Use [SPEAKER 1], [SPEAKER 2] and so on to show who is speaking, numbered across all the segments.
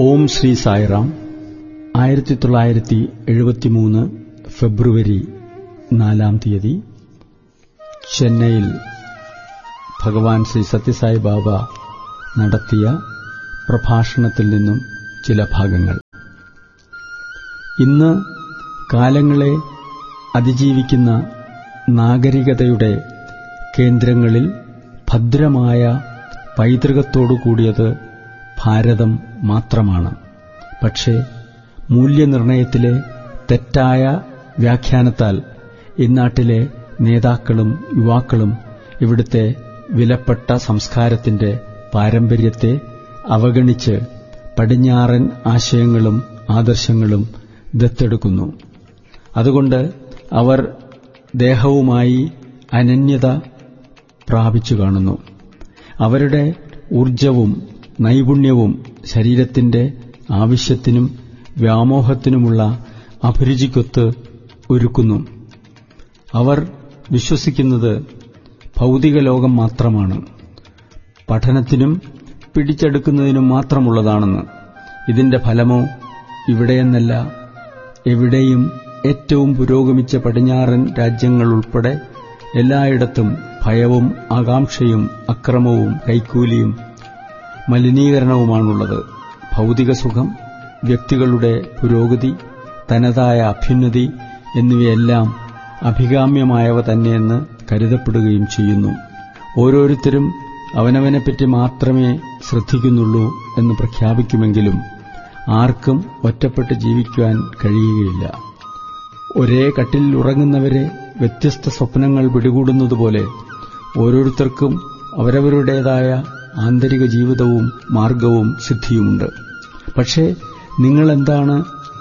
[SPEAKER 1] ഓം ശ്രീ സായിറാം ആയിരത്തി തൊള്ളായിരത്തി എഴുപത്തിമൂന്ന് ഫെബ്രുവരി നാലാം തീയതി ചെന്നൈയിൽ ഭഗവാൻ ശ്രീ സത്യസായി ബാബ നടത്തിയ പ്രഭാഷണത്തിൽ നിന്നും ചില ഭാഗങ്ങൾ ഇന്ന് കാലങ്ങളെ അതിജീവിക്കുന്ന നാഗരികതയുടെ കേന്ദ്രങ്ങളിൽ ഭദ്രമായ പൈതൃകത്തോടു കൂടിയത് ഭാരതം മാത്രമാണ് പക്ഷേ മൂല്യനിർണയത്തിലെ തെറ്റായ വ്യാഖ്യാനത്താൽ ഇന്നാട്ടിലെ നേതാക്കളും യുവാക്കളും ഇവിടുത്തെ വിലപ്പെട്ട സംസ്കാരത്തിന്റെ പാരമ്പര്യത്തെ അവഗണിച്ച് പടിഞ്ഞാറൻ ആശയങ്ങളും ആദർശങ്ങളും ദത്തെടുക്കുന്നു അതുകൊണ്ട് അവർ ദേഹവുമായി അനന്യത പ്രാപിച്ചു കാണുന്നു അവരുടെ ഊർജവും നൈപുണ്യവും ശരീരത്തിന്റെ ആവശ്യത്തിനും വ്യാമോഹത്തിനുമുള്ള അഭിരുചിക്കൊത്ത് ഒരുക്കുന്നു അവർ വിശ്വസിക്കുന്നത് ഭൗതിക ലോകം മാത്രമാണ് പഠനത്തിനും പിടിച്ചെടുക്കുന്നതിനും മാത്രമുള്ളതാണെന്ന് ഇതിന്റെ ഫലമോ ഇവിടെയെന്നല്ല എവിടെയും ഏറ്റവും പുരോഗമിച്ച പടിഞ്ഞാറൻ രാജ്യങ്ങൾ ഉൾപ്പെടെ എല്ലായിടത്തും ഭയവും ആകാംക്ഷയും അക്രമവും കൈക്കൂലിയും മലിനീകരണവുമാണുള്ളത് ഭൗതിക സുഖം വ്യക്തികളുടെ പുരോഗതി തനതായ അഭ്യുന്നതി എന്നിവയെല്ലാം അഭികാമ്യമായവ തന്നെയെന്ന് കരുതപ്പെടുകയും ചെയ്യുന്നു ഓരോരുത്തരും അവനവനെപ്പറ്റി മാത്രമേ ശ്രദ്ധിക്കുന്നുള്ളൂ എന്ന് പ്രഖ്യാപിക്കുമെങ്കിലും ആർക്കും ഒറ്റപ്പെട്ട് ജീവിക്കുവാൻ കഴിയുകയില്ല ഒരേ കട്ടിൽ ഉറങ്ങുന്നവരെ വ്യത്യസ്ത സ്വപ്നങ്ങൾ പിടികൂടുന്നതുപോലെ ഓരോരുത്തർക്കും അവരവരുടേതായ ആന്തരിക ജീവിതവും മാർഗവും സിദ്ധിയുമുണ്ട് പക്ഷേ നിങ്ങളെന്താണ്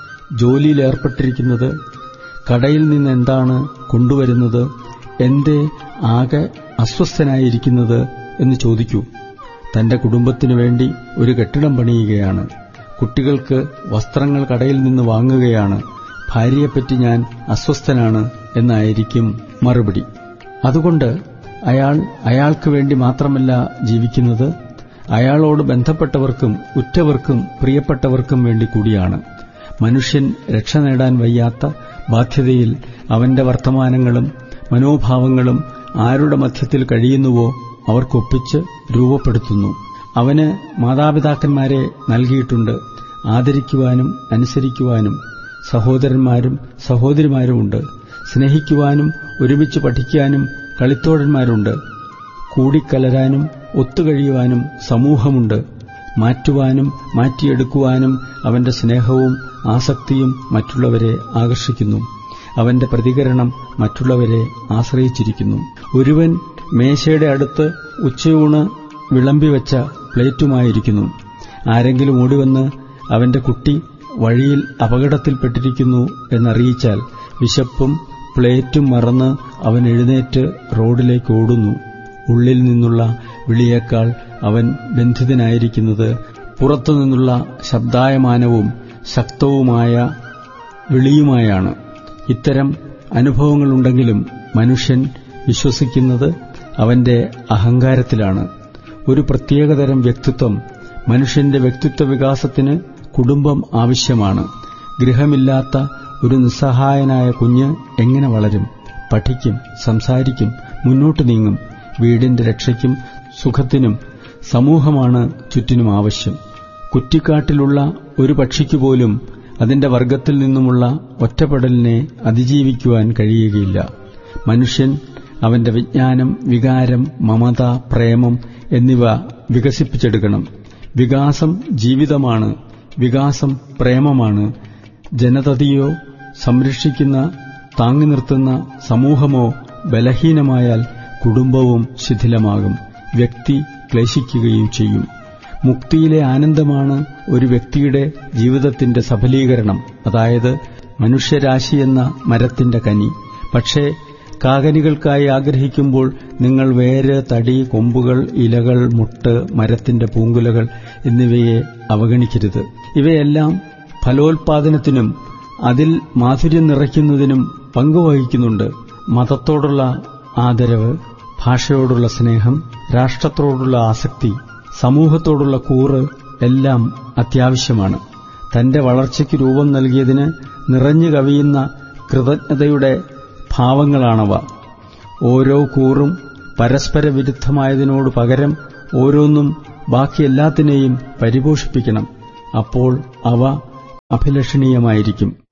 [SPEAKER 1] ജോലിയിലേർപ്പെട്ടിരിക്കുന്നത് കടയിൽ നിന്ന് എന്താണ് കൊണ്ടുവരുന്നത് എന്തേ ആകെ അസ്വസ്ഥനായിരിക്കുന്നത് എന്ന് ചോദിക്കൂ തന്റെ കുടുംബത്തിനു വേണ്ടി ഒരു കെട്ടിടം പണിയുകയാണ് കുട്ടികൾക്ക് വസ്ത്രങ്ങൾ കടയിൽ നിന്ന് വാങ്ങുകയാണ് ഭാര്യയെപ്പറ്റി ഞാൻ അസ്വസ്ഥനാണ് എന്നായിരിക്കും മറുപടി അതുകൊണ്ട് അയാൾ അയാൾക്ക് വേണ്ടി മാത്രമല്ല ജീവിക്കുന്നത് അയാളോട് ബന്ധപ്പെട്ടവർക്കും ഉറ്റവർക്കും പ്രിയപ്പെട്ടവർക്കും വേണ്ടി കൂടിയാണ് മനുഷ്യൻ രക്ഷ നേടാൻ വയ്യാത്ത ബാധ്യതയിൽ അവന്റെ വർത്തമാനങ്ങളും മനോഭാവങ്ങളും ആരുടെ മധ്യത്തിൽ കഴിയുന്നുവോ അവർക്കൊപ്പിച്ച് രൂപപ്പെടുത്തുന്നു അവന് മാതാപിതാക്കന്മാരെ നൽകിയിട്ടുണ്ട് ആദരിക്കുവാനും അനുസരിക്കുവാനും സഹോദരന്മാരും സഹോദരിമാരുമുണ്ട് സ്നേഹിക്കുവാനും ഒരുമിച്ച് പഠിക്കാനും കളിത്തോഴന്മാരുണ്ട് കൂടിക്കലരാനും ഒത്തുകഴിയുവാനും സമൂഹമുണ്ട് മാറ്റുവാനും മാറ്റിയെടുക്കുവാനും അവന്റെ സ്നേഹവും ആസക്തിയും മറ്റുള്ളവരെ ആകർഷിക്കുന്നു അവന്റെ പ്രതികരണം മറ്റുള്ളവരെ ആശ്രയിച്ചിരിക്കുന്നു ഒരുവൻ മേശയുടെ അടുത്ത് ഉച്ചയൂണ് വിളമ്പിവെച്ച പ്ലേറ്റുമായിരിക്കുന്നു ആരെങ്കിലും ഓടിവന്ന് അവന്റെ കുട്ടി വഴിയിൽ അപകടത്തിൽപ്പെട്ടിരിക്കുന്നു എന്നറിയിച്ചാൽ വിശപ്പും പ്ലേറ്റും മറന്ന് അവൻ എഴുന്നേറ്റ് റോഡിലേക്ക് ഓടുന്നു ഉള്ളിൽ നിന്നുള്ള വിളിയേക്കാൾ അവൻ ബന്ധിതനായിരിക്കുന്നത് പുറത്തുനിന്നുള്ള ശബ്ദായമാനവും ശക്തവുമായ വിളിയുമായാണ് ഇത്തരം അനുഭവങ്ങളുണ്ടെങ്കിലും മനുഷ്യൻ വിശ്വസിക്കുന്നത് അവന്റെ അഹങ്കാരത്തിലാണ് ഒരു പ്രത്യേകതരം വ്യക്തിത്വം മനുഷ്യന്റെ വ്യക്തിത്വ വികാസത്തിന് കുടുംബം ആവശ്യമാണ് ഗൃഹമില്ലാത്ത ഒരു നിസ്സഹായനായ കുഞ്ഞ് എങ്ങനെ വളരും പഠിക്കും സംസാരിക്കും മുന്നോട്ട് നീങ്ങും വീടിന്റെ രക്ഷയ്ക്കും സുഖത്തിനും സമൂഹമാണ് ചുറ്റിനും ആവശ്യം കുറ്റിക്കാട്ടിലുള്ള ഒരു പക്ഷിക്കുപോലും അതിന്റെ വർഗത്തിൽ നിന്നുമുള്ള ഒറ്റപ്പെടലിനെ അതിജീവിക്കുവാൻ കഴിയുകയില്ല മനുഷ്യൻ അവന്റെ വിജ്ഞാനം വികാരം മമത പ്രേമം എന്നിവ വികസിപ്പിച്ചെടുക്കണം വികാസം ജീവിതമാണ് വികാസം പ്രേമമാണ് ജനതയോ സംരക്ഷിക്കുന്ന താങ്ങി നിർത്തുന്ന സമൂഹമോ ബലഹീനമായാൽ കുടുംബവും ശിഥിലമാകും വ്യക്തി ക്ലേശിക്കുകയും ചെയ്യും മുക്തിയിലെ ആനന്ദമാണ് ഒരു വ്യക്തിയുടെ ജീവിതത്തിന്റെ സഫലീകരണം അതായത് മനുഷ്യരാശി എന്ന മരത്തിന്റെ കനി പക്ഷേ കാകനികൾക്കായി ആഗ്രഹിക്കുമ്പോൾ നിങ്ങൾ വേര് തടി കൊമ്പുകൾ ഇലകൾ മുട്ട് മരത്തിന്റെ പൂങ്കുലകൾ എന്നിവയെ അവഗണിക്കരുത് ഇവയെല്ലാം ഫലോൽപാദനത്തിനും അതിൽ മാധുര്യം നിറയ്ക്കുന്നതിനും പങ്കുവഹിക്കുന്നുണ്ട് മതത്തോടുള്ള ആദരവ് ഭാഷയോടുള്ള സ്നേഹം രാഷ്ട്രത്തോടുള്ള ആസക്തി സമൂഹത്തോടുള്ള കൂറ് എല്ലാം അത്യാവശ്യമാണ് തന്റെ വളർച്ചയ്ക്ക് രൂപം നൽകിയതിന് നിറഞ്ഞു കവിയുന്ന കൃതജ്ഞതയുടെ ഭാവങ്ങളാണവ ഓരോ കൂറും പരസ്പര വിരുദ്ധമായതിനോട് പകരം ഓരോന്നും ബാക്കി എല്ലാത്തിനെയും പരിപോഷിപ്പിക്കണം അപ്പോൾ അവ അഭിലഷണീയമായിരിക്കും